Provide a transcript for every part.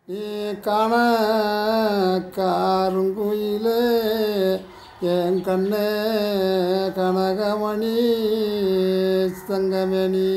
நீ காண காருங்குயிலே என் கண்ணே கனகமணி தங்கமணி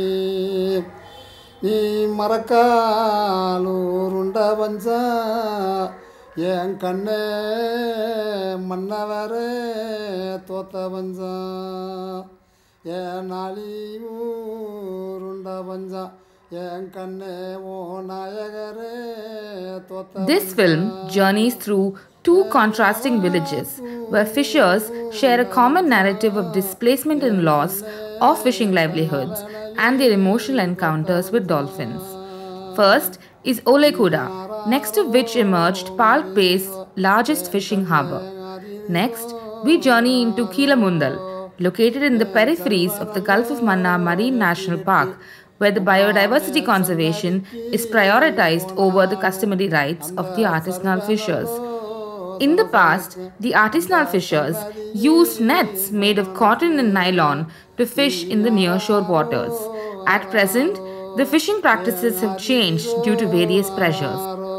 நீ மறக்காலூருண்ட பஞ்சா என் கண்ணே மன்னவரே தோத்த பஞ்சா என் நாளி ஊருண்ட பஞ்சா என் கண்ணே ஓ நாயகரே தோத்த This film journeys through two contrasting villages where fishers share a common narrative of displacement and loss of fishing livelihoods and their emotional encounters with dolphins. First is Olekuda, next to which emerged Palk Bay's largest fishing harbour. Next, we journey into Keelamundal, located in the peripheries of the Gulf of Manna Marine National Park, where the biodiversity conservation is prioritized over the customary rights of the artisanal fishers. In the past, the artisanal fishers used nets made of cotton and nylon to fish in the nearshore waters. At present, the fishing practices have changed due to various pressures.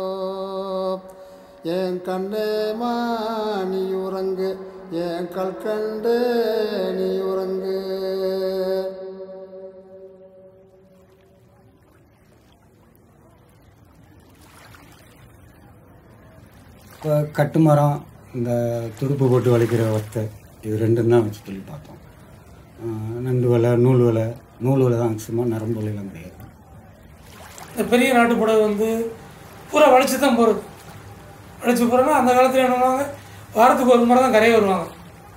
என் கண்ணே நீ உறங்கு என் கல்கண்டே நீ உறங்கு இப்போ கட்டுமரம் இந்த துடுப்பு போட்டு வளைக்கிற ஒத்தை இது ரெண்டும் தான் வச்சு சொல்லி பார்த்தோம் ஆஹ் நண்டு வலை நூல் வலை நூல் வலை தான் மேக்ஸிமம் நரம்பு வலையெல்லாம் கிடையாது இந்த பெரிய நாட்டுப்படகு வந்து பூரா வளைச்சு தான் போகிறது வளைச்சு போகிறோன்னா அந்த காலத்தில் என்ன பண்ணுவாங்க வாரத்துக்கு ஒரு முறை தான் கரையை வருவாங்க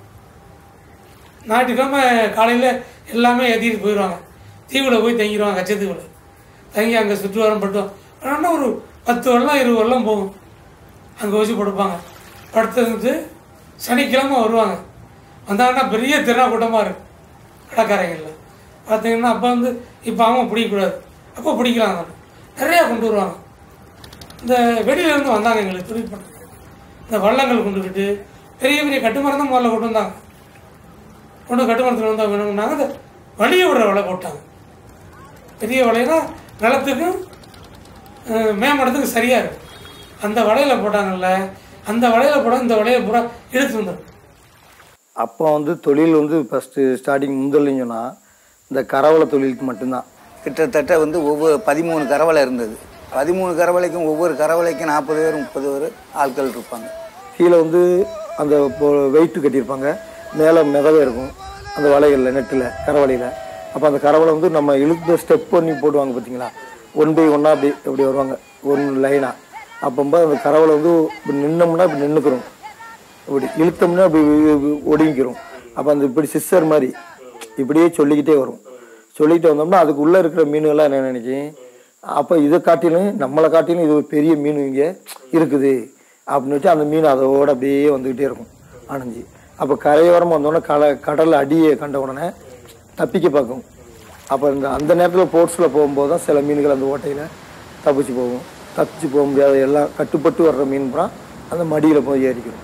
ஞாயிற்றுக்கிழமை காலையில் எல்லாமே ஏற்றிட்டு போயிடுவாங்க தீவில் போய் தங்கிடுவாங்க கச்சத்தீவில் தங்கி அங்கே சுற்றுவாரம் பட்டோம் ஆனால் ஒரு பத்து வெள்ளம் இருபது வெள்ளம் போகும் அங்கே வச்சு படுப்பாங்க படுத்துட்டு சனிக்கிழமை வருவாங்க வந்தாங்கன்னா பெரிய திருநா கூட்டமாக இருக்கும் கடற்கரைகளில் பார்த்தீங்கன்னா அப்போ வந்து இப்போ அவன் பிடிக்கக்கூடாது அப்போ பிடிக்கலாம் அவன் நிறையா கொண்டு வருவாங்க இந்த வெளியிலேருந்து வந்தாங்க எங்களுக்கு தொழில் பண்ண இந்த வள்ளங்கள் கொண்டுக்கிட்டு பெரிய பெரிய கட்டுமரம் தான் முதல்ல கொண்டு வந்தாங்க கொண்டு கட்டுமரத்தில் வந்தால் வேணும்னாங்க அந்த வழியை விடுற வலை போட்டாங்க பெரிய வலைனா நிலத்துக்கும் அஹ், மேம்படத்துக்கு சரியாக இருக்கும் அந்த வலையில் போட்டாங்கல்ல அந்த வலையில் போட இந்த வலையை பூரா இழுத்து வந்துடும் அப்போ வந்து தொழில் வந்து ஃபஸ்ட்டு ஸ்டார்டிங் முதல்லைன்னு சொன்னால் இந்த கரவலை தொழிலுக்கு மட்டும்தான் கிட்டத்தட்ட வந்து ஒவ்வொரு பதிமூணு கரவலை இருந்தது பதிமூணு கரவலைக்கும் ஒவ்வொரு கரவலைக்கும் நாற்பது பேர் முப்பது பேர் ஆட்கள் இருப்பாங்க கீழே வந்து அந்த வெயிட்டு கட்டியிருப்பாங்க மேலே மிதவை இருக்கும் அந்த வலைகளில் நெட்டில் கரவலையில் அப்போ அந்த கரவலை வந்து நம்ம இழுத்து ஸ்டெப் பண்ணி போடுவாங்க பார்த்தீங்களா ஒன் பை ஒன்னாக அப்படி இப்படி வருவாங்க ஒன் லைனாக அப்போம்போது அந்த கரவலை வந்து இப்படி நின்னோம்னா இப்படி நின்றுக்கிறோம் இப்படி இழுத்தோம்னா அப்படி ஒடுங்கிக்கிறோம் அப்போ அந்த இப்படி சிஸ்டர் மாதிரி இப்படியே சொல்லிக்கிட்டே வரும் சொல்லிக்கிட்டு வந்தோம்னா அதுக்கு உள்ளே இருக்கிற மீனுகள்லாம் என்ன நினைக்கும் அப்போ இதை காட்டிலும் நம்மளை காட்டிலும் இது ஒரு பெரிய மீன் இங்கே இருக்குது அப்படின்னு வச்சு அந்த மீன் அதோட அப்படியே வந்துக்கிட்டே இருக்கும் அணைஞ்சு அப்போ கரையோரமாக வந்தோடனே கட கடல் அடியை கண்ட உடனே தப்பிக்க பார்க்கும் அப்போ இந்த அந்த நேரத்தில் போர்ட்ஸில் போகும்போது தான் சில மீன்கள் அந்த ஓட்டையில் தப்பிச்சு போகும் தப்பிச்சு போக முடியாத எல்லாம் கட்டுப்பட்டு வர்ற மீன் பூரா அந்த மடியில் போய் ஏறிக்கிறோம்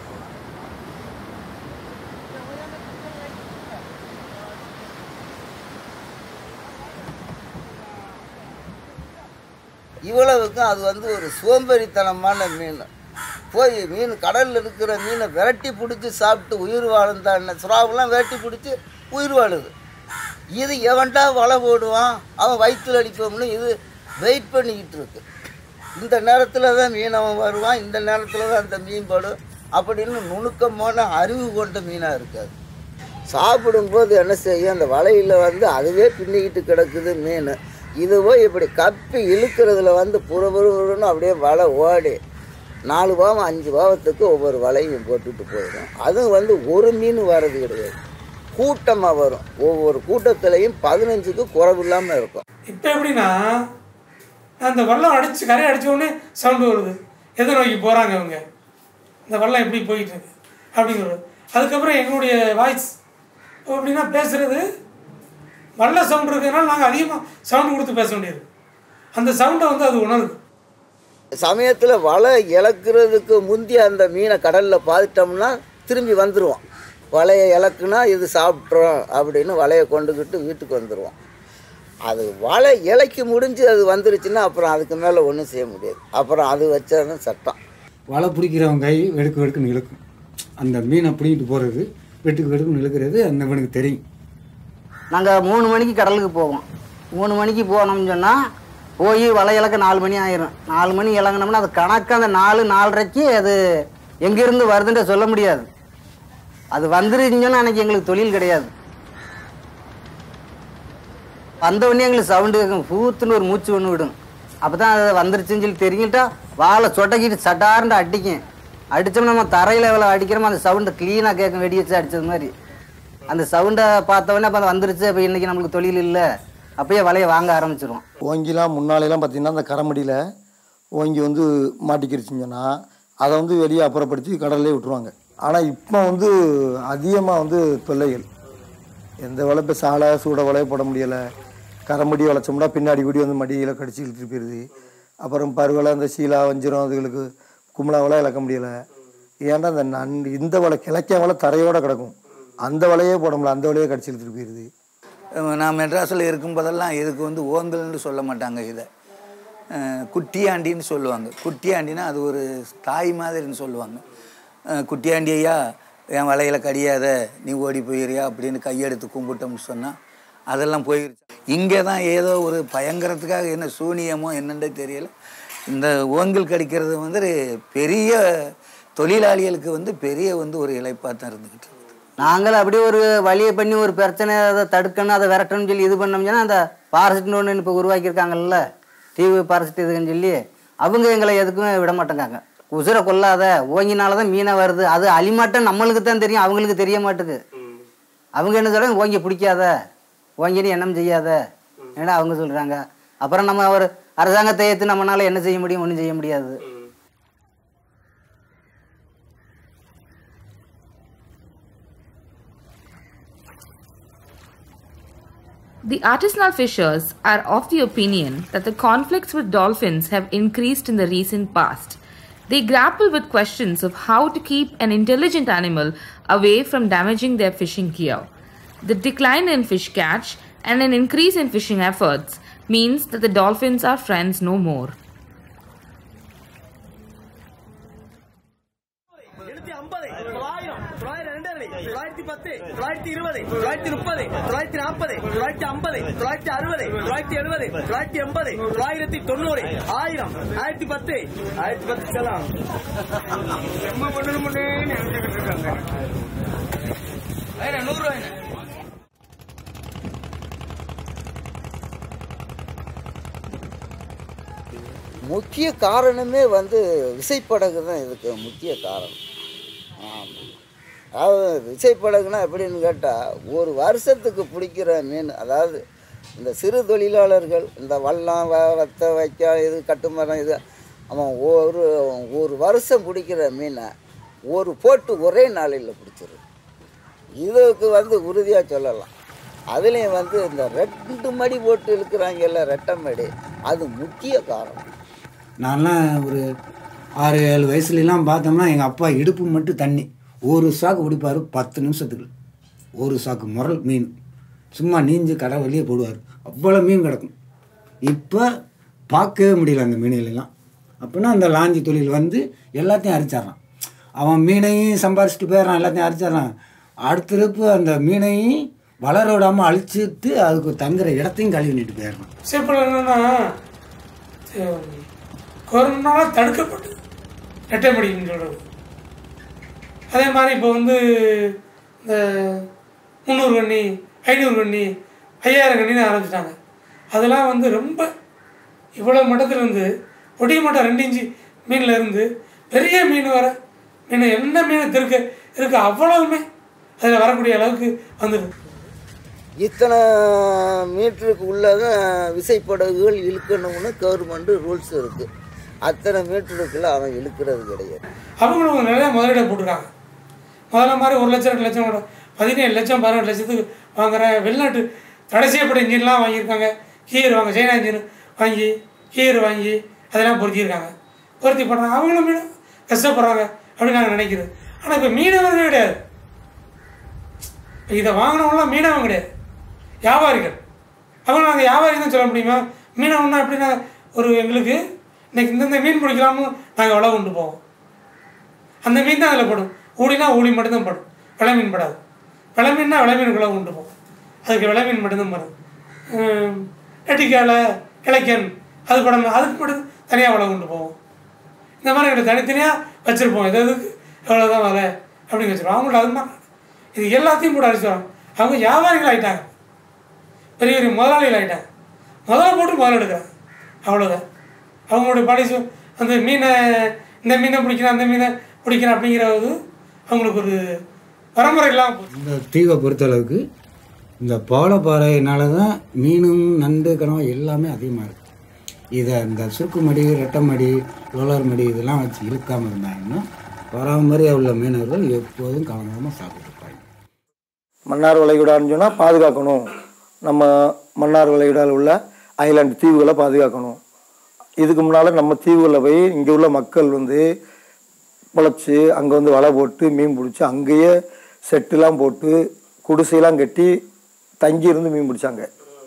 இவ்வளவுக்கும் அது வந்து ஒரு சோம்பேறித்தனமான மீன் போய் மீன் கடலில் இருக்கிற மீனை விரட்டி பிடிச்சி சாப்பிட்டு உயிர் வாழ்ந்தான்னு சுறாவெல்லாம் விரட்டி பிடிச்சி உயிர் வாழுது இது எவன்டா வலை போடுவான் அவன் வயிற்றுல அடிப்போம்னு இது வெயிட் பண்ணிக்கிட்டு இருக்கு இந்த நேரத்தில் தான் மீனவன் வருவான் இந்த நேரத்தில் தான் அந்த மீன் படும் அப்படின்னு நுணுக்கமான அறிவு கொண்ட மீனாக இருக்காது சாப்பிடும்போது என்ன செய்யும் அந்த வலையில் வந்து அதுவே பின்னிக்கிட்டு கிடக்குது மீன் இதுவோ இப்படி கப்பி இழுக்கிறதுல வந்து புறபுறன்னு அப்படியே வலை ஓடி நாலு பாவம் அஞ்சு பாவத்துக்கு ஒவ்வொரு வலையும் போட்டுட்டு போயிடும் அதுவும் வந்து ஒரு மீன் வர்றது கிடையாது கூட்டமாக வரும் ஒவ்வொரு கூட்டத்துலேயும் பதினஞ்சுக்கு குறைவு இல்லாமல் இருக்கும் இப்போ எப்படின்னா அந்த வெள்ளம் அடிச்சு கரையை அடிச்ச உடனே சவுண்டு வருது எதை நோக்கி போகிறாங்க இவங்க இந்த வெள்ளம் எப்படி போயிட்டு இருக்கு அப்படிங்கிறது அதுக்கப்புறம் எங்களுடைய வாய்ஸ் எப்படின்னா பேசுறது வல்ல சவுண்ட் இருக்கிறதுனால நாங்கள் அதிகமாக சவுண்டு கொடுத்து பேச வேண்டியது அந்த சவுண்டை வந்து அது உணருது சமயத்தில் வலை இழக்கிறதுக்கு முந்தி அந்த மீனை கடலில் பார்த்துட்டோம்னா திரும்பி வந்துடுவோம் வலையை இழக்குனா இது சாப்பிட்றோம் அப்படின்னு வலையை கொண்டுக்கிட்டு வீட்டுக்கு வந்துடுவோம் அது வலை இலைக்கு முடிஞ்சு அது வந்துருச்சுன்னா அப்புறம் அதுக்கு மேலே ஒன்றும் செய்ய முடியாது அப்புறம் அது வச்சாதான் சட்டம் வலை பிடிக்கிறவன் கை வெடுக்கு வெடுக்குன்னு இழுக்கும் அந்த மீனை பிடிக்கிட்டு போகிறது வெட்டுக்கு வெடுக்குன்னு இழுக்கிறது அந்த இவனுக்கு தெரியும் நாங்கள் மூணு மணிக்கு கடலுக்கு போவோம் மூணு மணிக்கு போனோம்னு சொன்னால் போய் வலை இலக்க நாலு மணி ஆயிரும் நாலு மணி இறங்கினோம்னா அது கணக்கு அந்த நாலு நாலரைக்கு அது எங்கேருந்து வருதுன்ற சொல்ல முடியாது அது வந்துருச்சுன்னு அன்னைக்கு எங்களுக்கு தொழில் கிடையாது வந்த உடனே எங்களுக்கு சவுண்டு கேட்கும் பூத்துன்னு ஒரு மூச்சு ஒன்று விடும் அப்போ தான் அது வந்துருச்சுன்னு சொல்லி தெரிஞ்சுட்டா வாழை சொட்டக்கிட்டு சட்டார்னு அடிக்கும் அடித்தோம்னா நம்ம தரையில் எவ்வளோ அடிக்கிறோமோ அந்த சவுண்டு க்ளீனாக கேட்கும் வெடி வச்சு அடித்தது மாதிரி அந்த சவுண்டை பார்த்தவொடனே அப்போ அது வந்துருச்சு அப்போ இன்றைக்கி நம்மளுக்கு தொழில் இல்லை அப்பயே வலையை வாங்க ஆரம்பிச்சிருவோம் ஓங்கிலாம் முன்னாலெல்லாம் பார்த்தீங்கன்னா அந்த கரமடியில் ஓங்கி வந்து மாட்டிக்கிருச்சுன்னு சொன்னால் அதை வந்து வெளியே அப்புறப்படுத்தி கடல்லே விட்டுருவாங்க ஆனால் இப்போ வந்து அதிகமாக வந்து தொல்லைகள் எந்த வலை இப்போ சாலை சூட வலையை போட முடியலை கரமடி வளைச்சோம்னா பின்னாடி கூடி வந்து மடியில் கடிச்சு இழுத்துட்டு போயிடுது அப்புறம் பருவலை அந்த சீலா வஞ்சிரம் அதுகளுக்கு கும்பலா வலை இழக்க முடியலை ஏன்டா அந்த நன் இந்த வலை கிழக்க வலை தரையோட கிடக்கும் அந்த வலையே போட முடியல அந்த வலையே கடிச்சு இழுத்துட்டு போயிடுது அஹ் நான் மெட்ராஸில் இருக்கும்போதெல்லாம் இதுக்கு வந்து ஓங்கல்னு சொல்ல மாட்டாங்க இதை அஹ் குட்டியாண்டின்னு சொல்லுவாங்க குட்டியாண்டினா அது ஒரு தாய் மாதிரின்னு சொல்லுவாங்க அஹ் குட்டியாண்டி ஐயா என் வலையில கடியாத நீ ஓடி போயிறியா அப்படின்னு கையெடுத்து கும்பிட்டோம்னு சொன்னால் அதெல்லாம் போயிருச்சு இங்கே தான் ஏதோ ஒரு பயங்கரத்துக்காக என்ன சூனியமோ என்னன்றே தெரியல இந்த ஓங்கல் கடிக்கிறது வந்து ஒரு பெரிய தொழிலாளிகளுக்கு வந்து பெரிய வந்து ஒரு இழைப்பாக தான் இருந்துக்கிட்டு இருக்குது நாங்களும் அப்படியே ஒரு வழியை பண்ணி ஒரு பிரச்சனை அதை தடுக்கணும் அதை விரட்டணும்னு சொல்லி இது பண்ணோம்னா அந்த பாரசிட்னு ஒன்று இப்போ உருவாக்கியிருக்காங்கல்ல டிவி பாரசிட் இதுன்னு சொல்லி அவங்க எங்களை எதுக்குமே விட மாட்டேங்காங்க உசுரை கொல்லாத ஓங்கினால தான் மீனை வருது அது அலிமாட்டம் நம்மளுக்கு தான் தெரியும் அவங்களுக்கு தெரிய மாட்டுது அவங்க என்ன சொல்றாங்க ஓங்கி பிடிக்காத ஓங்கினு எண்ணம் செய்யாத ஏன்னா அவங்க சொல்கிறாங்க அப்புறம் நம்ம ஒரு அரசாங்கத்தை ஏற்று நம்மளால என்ன செய்ய முடியும் ஒன்றும் செய்ய முடியாது The artisanal fishers are of the opinion that the conflicts with dolphins have increased in the recent past. They grapple with questions of how to keep an intelligent animal away from damaging their fishing gear. The decline in fish catch and an increase in fishing efforts means that the dolphins are friends no more. எழுநூத்தி ஐம்பது தொள்ளாயிரம் தொள்ளாயிரம் ரெண்டு தொள்ளாயிரத்தி பத்து தொள்ளாயிரத்தி இருபது தொள்ளாயிரத்தி முப்பது தொள்ளாயிரத்தி நாற்பது தொள்ளாயிரத்தி ஐம்பது தொள்ளாயிரத்தி அறுபது தொள்ளாயிரத்தி எழுபது தொள்ளாயிரத்தி எண்பது தொள்ளாயிரத்தி தொண்ணூறு ஆயிரம் ஆயிரத்தி பத்து ஆயிரத்தி பத்து செல்லாம் ரொம்ப பண்ணணும்னு நினைச்சுக்கிட்டு இருக்காங்க நூறு ரூபாய் முக்கிய காரணமே வந்து விசைப்படகு தான் இதுக்கு முக்கிய காரணம் ஆமாம் அதாவது விசைப்படகுனா எப்படின்னு கேட்டால் ஒரு வருஷத்துக்கு பிடிக்கிற மீன் அதாவது இந்த சிறு தொழிலாளர்கள் இந்த வல்லம் வ- வத்த வைக்க இது கட்டுமரம் இது அவன் ஒரு ஒரு வருஷம் பிடிக்கிற மீனை ஒரு போட்டு ஒரே நாளையில் பிடிச்சிரு இதுக்கு வந்து உறுதியாக சொல்லலாம் அதுலேயும் வந்து இந்த ரெண்டு மடி போட்டு இழுக்கிறாங்கல்ல ரெட்டை மடி அது முக்கிய காரணம் நான்லாம் ஒரு ஆறு ஏழு வயசுலலாம் பார்த்தோம்னா எங்கள் அப்பா இடுப்பு மட்டும் தண்ணி ஒரு சாக்கு பிடிப்பார் பத்து நிமிஷத்துக்கு ஒரு சாக்கு முரல் மீன் சும்மா நீஞ்சு கடை வெளியே போடுவார் அவ்வளோ மீன் கிடக்கும் இப்போ பார்க்கவே முடியல அந்த மீன்களெல்லாம் அப்படின்னா அந்த லாஞ்சி தொழில் வந்து எல்லாத்தையும் அரிச்சிட்றான் அவன் மீனையும் சம்பாரிச்சிட்டு போயிடுறான் எல்லாத்தையும் அரிச்சிட்றான் அடுத்திருப்பு அந்த மீனையும் வளர விடாமல் அழிச்சிட்டு அதுக்கு தங்குற இடத்தையும் கழுவி நிட்டு போயிடுறான் சிம்பிள் என்னன்னா அஹ், கொரோனால தடுக்கப்பட்டு ரெட்டை முடியும்னு சொல்கிறது அதே மாதிரி இப்போ வந்து இந்த முந்நூறு கண்ணி ஐநூறு கண்ணி ஐயாயிரம் கண்ணின்னு ஆரம்பிச்சிட்டாங்க அதெல்லாம் வந்து ரொம்ப இவ்வளோ மட்டத்துல இருந்து பொடி மட்டம் ரெண்டு இன்ச்சு மீன்ல இருந்து பெரிய மீன் வர மீன் என்ன மீன் இருக்கு இருக்கு அவ்வளவுமே அதில் வரக்கூடிய அளவுக்கு வந்துடுது இத்தனை மீட்டருக்கு உள்ளதான் விசைப்படகுகள் இழுக்கணும்னு கவர்மெண்ட் ரூல்ஸ் இருக்குது அத்தனை மீட்டருக்குள்ள அவன் இழுக்கிறது கிடையாது அவங்களும் நிறைய முதலீடை போட்டிருக்காங்க முதல்ல மாதிரி ஒரு லட்சம் ரெண்டு லட்சம் கூட பதினேழு லட்சம் பதினெட்டு லட்சத்துக்கு வாங்குற வெளிநாட்டு தடை செய்யப்பட்ட இன்ஜின்லாம் வாங்கியிருக்காங்க கீர் வாங்க சைனா இன்ஜின் வாங்கி கீர் வாங்கி அதெல்லாம் பொருத்தியிருக்காங்க பொருத்தி பண்ணுறாங்க அவங்களும் மீன் கஷ்டப்படுறாங்க அப்படின்னு நாங்கள் நினைக்கிறது ஆனால் இப்போ மீனவர்கள் கிடையாது இப்போ இதை வாங்கினவங்களாம் மீனவன் கிடையாது வியாபாரிகள் அவங்க நாங்கள் வியாபாரி தான் சொல்ல முடியுமா மீனவன்னா எப்படின்னா ஒரு எங்களுக்கு இன்னைக்கு இந்தந்த மீன் பிடிக்கலாம்னு நாங்கள் வலை கொண்டு போவோம் அந்த மீன் தான் அதில் படும் ஊழினா ஊழி மட்டும்தான் படும் விளை மீன் படாது விளை மீன்னா விளை மீனுக்குள்ளே கொண்டு போகும் அதுக்கு விளை மீன் மட்டும்தான் வரும் ஹம், எட்டிக்காலை இலக்கியன் அது படம் அதுக்கு மட்டும் தனியாக வலை கொண்டு போவோம் இந்த மாதிரி எங்களுக்கு தனித்தனியாக வச்சுருப்போம் இது எதுக்கு எவ்வளோ தான் வலை அப்படின்னு வச்சுருப்போம் அவங்கள்ட்ட அது மாதிரி இது எல்லாத்தையும் கூட அடிச்சு வரோம் அவங்க வியாபாரிகள் ஆகிட்டாங்க பெரிய பெரிய முதலாளிகள் ஆகிட்டாங்க முதல்ல போட்டு முதல்ல எடுக்கிறாங்க அவ்வளோதான் அவங்களுடைய படைசு அந்த மீனை இந்த மீனை பிடிக்கிறேன் அந்த மீனை பிடிக்கிறேன் அப்படிங்கிறது அவங்களுக்கு ஒரு பரம்பரை இல்லாமல் போச்சு இந்த தீவை பொறுத்தளவுக்கு இந்த பாலப்பாறையினால தான் மீனும் நண்டு கனவா எல்லாமே அதிகமாக இருக்குது இதை இந்த சுருக்குமடி ரெட்டமடி லோலர் மடி இதெல்லாம் வச்சு இழுக்காமல் இருந்தாங்கன்னா பராமரியாக உள்ள மீனவர்கள் எப்போதும் கலங்காமல் சாப்பிட்டுருப்பாங்க மன்னார் வளைகுடான்னு சொன்னால் பாதுகாக்கணும் நம்ம மன்னார் வளைகுடாவில் உள்ள ஐலாண்டு தீவுகளை பாதுகாக்கணும் இதுக்கு முன்னால் நம்ம தீவுகளில் போய் இங்கே உள்ள மக்கள் வந்து பொழைச்சி அங்கே வந்து வலை போட்டு மீன் பிடிச்சி அங்கேயே செட்டுலாம் போட்டு குடிசையெல்லாம் கட்டி தங்கி இருந்து மீன் பிடிச்சாங்க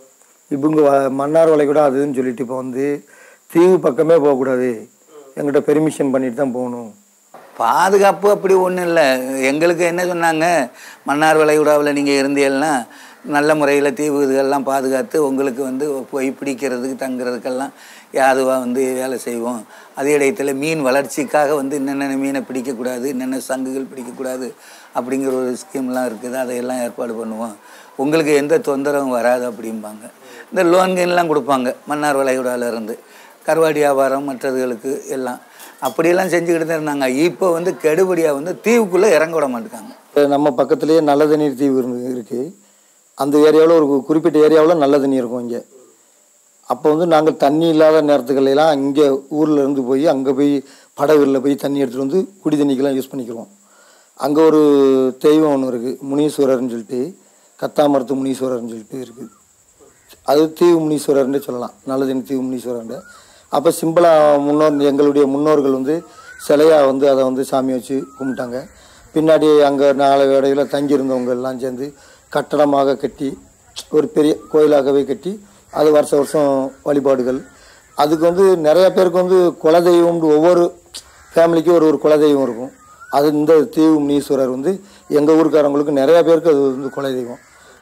இவங்க வ- மன்னார் வளைகுடா அதுன்னு சொல்லிட்டு இப்போ வந்து தீவு பக்கமே போகக்கூடாது எங்கிட்ட பெர்மிஷன் பண்ணிட்டு தான் போகணும் பாதுகாப்பு அப்படி ஒன்றும் இல்லை எங்களுக்கு என்ன சொன்னாங்க மன்னார் வளைகுடாவில் நீங்கள் இருந்தீங்கன்னா நல்ல முறையில் தீவு இதுகள்லாம் பாதுகாத்து உங்களுக்கு வந்து போய் பிடிக்கிறதுக்கு தங்குறதுக்கெல்லாம் யாதுவாக வந்து வேலை செய்வோம் அதே இடத்துல மீன் வளர்ச்சிக்காக வந்து என்னென்ன மீனை பிடிக்கக்கூடாது என்னென்ன சங்குகள் பிடிக்கக்கூடாது அப்படிங்கிற ஒரு ஸ்கீம்லாம் இருக்குது அதையெல்லாம் ஏற்பாடு பண்ணுவோம் உங்களுக்கு எந்த தொந்தரவும் வராது அப்படிம்பாங்க இந்த லோன்கள்லாம் கொடுப்பாங்க மன்னார் வளைகுடால இருந்து கருவாடி வியாபாரம் மற்றதுகளுக்கு எல்லாம் அப்படியெல்லாம் செஞ்சுக்கிட்டு தான் இருந்தாங்க இப்போ வந்து கெடுபடியாக வந்து தீவுக்குள்ளே இறங்க விட மாட்டேங்காங்க இப்ப நம்ம பக்கத்துலேயே நல்ல தண்ணீர் தீவு இருந்து இருக்கு அந்த ஏரியாவில் ஒரு குறிப்பிட்ட ஏரியாவில் நல்ல தண்ணி இருக்கும் இங்கே அப்போ வந்து நாங்கள் தண்ணி இல்லாத நேரத்துக்கள்ல எல்லாம் இங்கே ஊரில் இருந்து போய் அங்கே போய் படகுகளில் போய் தண்ணி எடுத்துகிட்டு வந்து குடி தண்ணிக்கெல்லாம் யூஸ் பண்ணிக்கிறோம் அங்கே ஒரு தெய்வம் ஒன்று இருக்குது முனீஸ்வரர்னு சொல்லிட்டு கத்தாமரத்து முனீஸ்வரர்னு சொல்லிட்டு இருக்குது அது தீவு முனீஸ்வரர்னே சொல்லலாம் நல்லதண்ணி தீவு முனீஸ்வரர்னு அப்போ சிம்பிளாக முன்னோர் எங்களுடைய முன்னோர்கள் வந்து சிலையாக வந்து அதை வந்து சாமி வச்சு கும்பிட்டாங்க பின்னாடி அங்கே நாலு இடையில தங்கியிருந்தவங்க எல்லாம் சேர்ந்து கட்டடமாக கட்டி ஒரு பெரிய கோயிலாகவே கட்டி அது வருஷ வருஷம் வழிபாடுகள் அதுக்கு வந்து நிறைய பேருக்கு வந்து குலதெய்வம் ஒவ்வொரு ஃபேமிலிக்கும் ஒரு ஒரு குலதெய்வம் இருக்கும் அது இந்த தீவு முனீஸ்வரர் வந்து எங்கள் ஊருக்காரங்களுக்கு நிறைய பேருக்கு அது வந்து குலதெய்வம்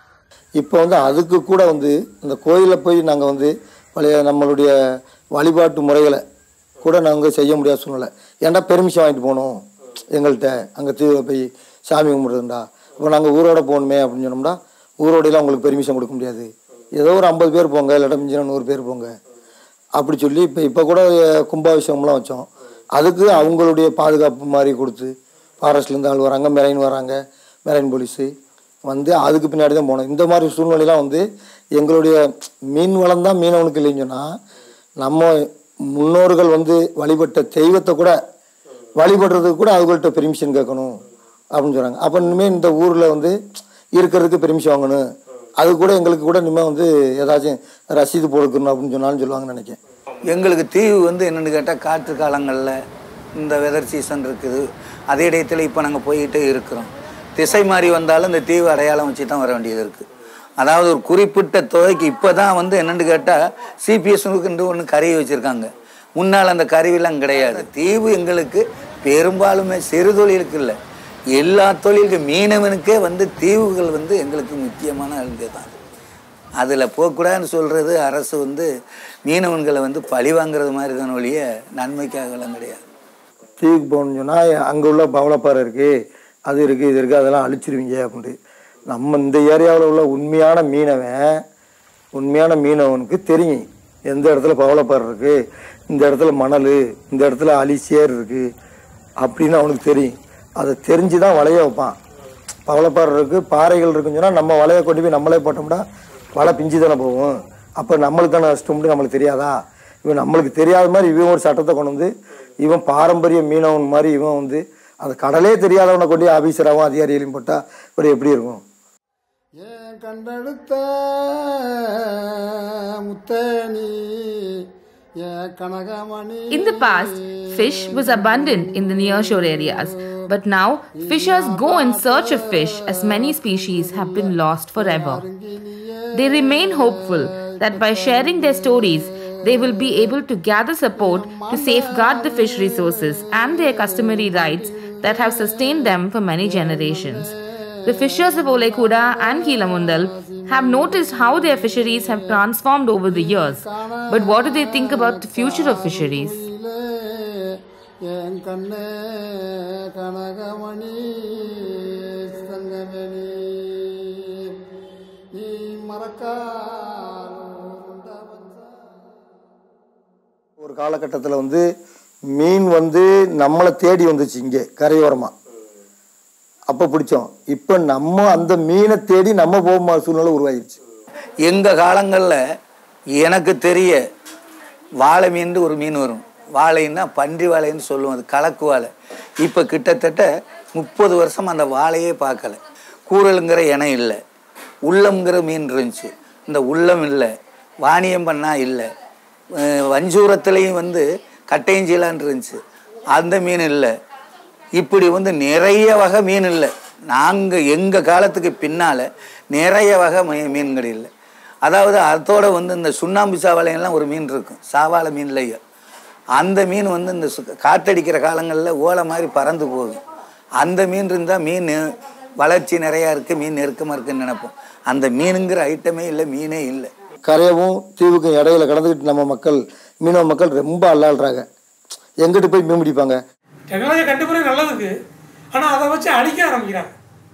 இப்போ வந்து அதுக்கு கூட வந்து இந்த கோயிலில் போய் நாங்கள் வந்து பழைய நம்மளுடைய வழிபாட்டு முறைகளை கூட நாங்கள் செய்ய முடியாத சூழ்நிலை ஏன்டா பெர்மிஷன் வாங்கிட்டு போகணும் எங்கள்கிட்ட அங்கே தீவில் போய் சாமி கும்பிடுறதுண்டா இப்போ நாங்கள் ஊரோட போகணுமே அப்படின்னு சொன்னோம்னா ஊரோடையெல்லாம் உங்களுக்கு பெர்மிஷன் கொடுக்க முடியாது ஏதோ ஒரு ஐம்பது பேர் போங்க இல்லாட்டா மிஞ்சினா நூறு பேர் போங்க அப்படி சொல்லி இப்போ இப்போ கூட அஹ், கும்பாபிஷேகம்லாம் வச்சோம் அதுக்கு அவங்களுடைய பாதுகாப்பு மாதிரி கொடுத்து ஃபாரஸ்ட்லேருந்து ஆள் வராங்க மெரைன் வராங்க மெரைன் போலீஸு வந்து அதுக்கு பின்னாடி தான் போனோம் இந்த மாதிரி சூழ்நிலைலாம் வந்து எங்களுடைய மீன் வளம் தான் மீனவனுக்கு இல்லைன்னு சொன்னால் நம்ம முன்னோர்கள் வந்து வழிபட்ட தெய்வத்தை கூட வழிபடுறதுக்கு கூட அவங்கள்ட்ட பெர்மிஷன் கேட்கணும் அப்படின்னு சொல்கிறாங்க அப்போ இனிமேல் இந்த ஊரில் வந்து இருக்கிறதுக்கு பெர்மிஷன் வாங்கணும் அது கூட எங்களுக்கு கூட இனிமேல் வந்து ஏதாச்சும் ரசீது போடுக்கணும் அப்படின்னு சொன்னாலும் சொல்லுவாங்கன்னு நினைக்கிறேன் எங்களுக்கு தீவு வந்து என்னென்னு கேட்டால் காற்று காலங்களில் இந்த வெதர் சீசன் இருக்குது அதே இடத்துல இப்போ நாங்கள் போயிட்டே இருக்கிறோம் திசை மாறி வந்தாலும் இந்த தீவு அடையாளம் வச்சு தான் வர வேண்டியது இருக்குது அதாவது ஒரு குறிப்பிட்ட தொகைக்கு இப்போ தான் வந்து என்னென்னு கேட்டால் சிபிஎஸ்னுக்கு ஒன்று கருவி வச்சுருக்காங்க முன்னால் அந்த கருவிலாம் கிடையாது தீவு எங்களுக்கு பெரும்பாலுமே சிறு தொழிலுக்கு இல்லை எல்லா தொழிலுக்கு மீனவனுக்கே வந்து தீவுகள் வந்து எங்களுக்கு முக்கியமான இது தான் அதில் போகக்கூடாதுன்னு சொல்கிறது அரசு வந்து மீனவன்களை வந்து பழி வாங்குறது மாதிரி தான் ஒழிய நன்மைக்காகலாம் கிடையாது தீவுக்கு போகணும்னு சொன்னால் அங்கே உள்ள பவளப்பாறை இருக்குது அது இருக்குது இது இருக்குது அதெல்லாம் அழிச்சிருவீங்க அப்படின்ட்டு நம்ம இந்த ஏரியாவில் உள்ள உண்மையான மீனவன் உண்மையான மீனவனுக்கு தெரியும் எந்த இடத்துல பவளப்பாறை இருக்குது இந்த இடத்துல மணல் இந்த இடத்துல அலிசேர் இருக்குது அப்படின்னு அவனுக்கு தெரியும் அதை தெரிஞ்சு தான் வலைய வைப்பான் பவளப்பாறை இருக்குது பாறைகள் இருக்குன்னு சொன்னால் நம்ம வலையை கொண்டு போய் நம்மளே போட்டோம்னா வலை பிஞ்சு தானே போகும் அப்போ நம்மளுக்கான நஷ்டம்னு நம்மளுக்கு தெரியாதா இவன் நம்மளுக்கு தெரியாத மாதிரி இவன் ஒரு சட்டத்தை கொண்டு வந்து இவன் பாரம்பரிய மீனவன் மாதிரி இவன் வந்து அந்த கடலே தெரியாதவனை கொண்டு ஆபீசராகவும் அதிகாரிகளையும் போட்டால் இவர் எப்படி இருக்கும் ஏன் கண்டெடுத்த முத்தேனி ஏன் கனகமணி In the past, fish was abundant in the nearshore areas, but now fishers go in search of fish as many species have been lost forever. They remain hopeful that by sharing their stories, they will be able to gather support to safeguard the fish resources and their customary rights that have sustained them for many generations. The fishers of Olekuda and Kilamundal have noticed how their fisheries have transformed over the years. But what do they think about the future of fisheries? என் கண்ணே கனகமணி தங்கமணி நீ மறக்காத ஒரு காலகட்டத்தில் வந்து மீன் வந்து நம்மளை தேடி வந்துச்சு இங்கே கரையோரமாக அப்போ பிடிச்சோம் இப்போ நம்ம அந்த மீனை தேடி நம்ம போகுமா சூழ்நிலை உருவாகிருச்சு எங்கள் காலங்களில் எனக்கு தெரிய வாழை மீன் ஒரு மீன் வரும் வாழைன்னா பன்றி வாழைன்னு சொல்லுவோம் அது கலக்கு வாழை இப்போ கிட்டத்தட்ட முப்பது வருஷம் அந்த வாழையே பார்க்கல கூரலுங்கிற இனம் இல்லை உள்ளம்ங்கிற மீன் இருந்துச்சு இந்த உள்ளம் இல்லை வாணியம் பண்ணா இல்லை அஹ் வஞ்சூரத்துலேயும் வந்து கட்டையஞ்சிலான் இருந்துச்சு அந்த மீன் இல்லை இப்படி வந்து நிறைய வகை மீன் இல்லை நாங்கள் எங்கள் காலத்துக்கு பின்னால் நிறைய வகை மீ- மீன்கள் இல்லை அதாவது அதோட வந்து இந்த சுண்ணாம்பு சாவலையெல்லாம் ஒரு மீன் இருக்கும் சாவாழை மீன்லையும் அந்த மீன் வந்து இந்த சு- காத்தடிக்கிற காலங்களில் ஓலை மாதிரி பறந்து போகும் அந்த மீன் இருந்தால் மீன் வளர்ச்சி நிறையா இருக்குது மீன் நெருக்கமாக இருக்குன்னு நினைப்போம் அந்த மீனுங்கிற ஐட்டமே இல்லை மீனே இல்லை கரையவும் தீவுக்கும் இடையில கடந்துக்கிட்டு நம்ம மக்கள் மீனவ மக்கள் ரொம்ப அல்லாடுறாங்க எங்கிட்டு போய் மீன் பிடிப்பாங்க டெக்னாலஜி கண்டுபிடிக்க நல்லதுக்கு ஆனால் அதை வச்சு அழிக்க ஆரம்பிக்கிறாங்க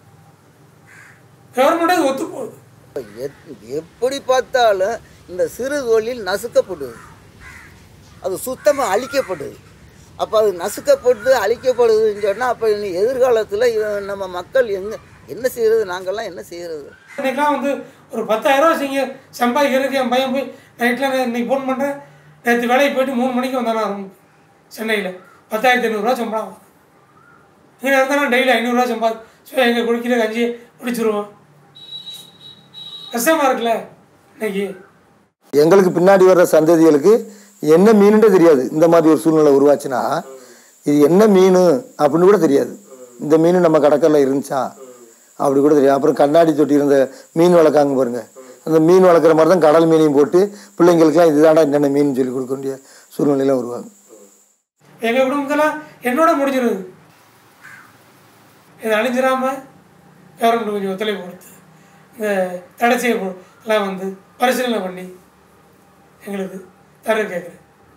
கவர்மெண்ட்டே அது ஒத்து போகுது எத்- எப்படி பார்த்தாலும் இந்த சிறு தொழில் நசுக்கப்படுது அது சுத்தமாக அழிக்கப்படுது அப்போ அது நசுக்கப்பட்டு அழிக்கப்படுதுன்னு சொன்னால் அப்போ இனி எதிர்காலத்தில் நம்ம மக்கள் எங்க என்ன செய்யறது நாங்கள்லாம் என்ன செய்யறது இன்னைக்கெல்லாம் வந்து ஒரு பத்தாயிரம் ரூபா செய்ய சம்பாதிக்கிறதுக்கு என் பையன் போய் நைட்டில் இன்னைக்கு ஃபோன் பண்ணுறேன் நேற்று வேலைக்கு போயிட்டு மூணு மணிக்கு வந்தானா ரூமுக்கு சென்னையில் பத்தாயிரத்தி ஐநூறுரூவா சம்பளம் ஆகும் இங்கே இருந்தாலும் டெய்லி ஐநூறுரூவா சம்பாதி ஸோ எங்கள் குடிக்கிற கஞ்சியை குடிச்சிருவோம் கஷ்டமாக இருக்குல்ல இன்னைக்கு எங்களுக்கு பின்னாடி வர்ற சந்ததிகளுக்கு என்ன மீனுன்றே தெரியாது இந்த மாதிரி ஒரு சூழ்நிலை உருவாச்சுன்னா இது என்ன மீன் அப்படின்னு கூட தெரியாது இந்த மீன் நம்ம கடற்கரையில் இருந்துச்சா அப்படி கூட தெரியாது அப்புறம் கண்ணாடி தொட்டி இருந்த மீன் வளர்க்காங்க பாருங்க அந்த மீன் வளர்க்குற மாதிரி தான் கடல் மீனையும் போட்டு பிள்ளைங்களுக்குலாம் இதுதான்டா என்னென்ன மீன் சொல்லி கொடுக்க வேண்டிய சூழ்நிலையெல்லாம் உருவாகும் எங்கள் குடும்பத்தில் என்னோட முடிஞ்சிருது இது அழிஞ்சிடாம கவர்மெண்ட் கொஞ்சம் ஒத்துழைப்பு கொடுத்து இந்த தடை செய்யலாம் வந்து பரிசீலனை பண்ணி எங்களுக்கு தர கேட்குறேன்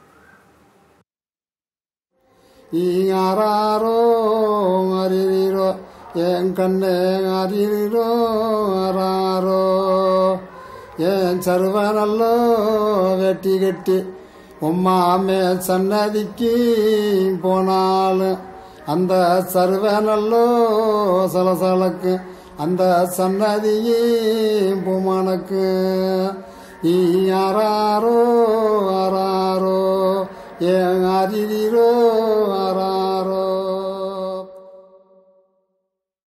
ஈயாரோ அரிரோ என் கண்ணே அரிரோ அராரோ என் சருவனல்லோ வெட்டி கட்டி உம்மாமே சன்னதிக்கு போனாலும் அந்த சருவனல்லோ சலசலக்கு அந்த சன்னதியும் பூமணக்கு நீ யாராரோ ஆராரோ ஏன் அரிரோ ஆரா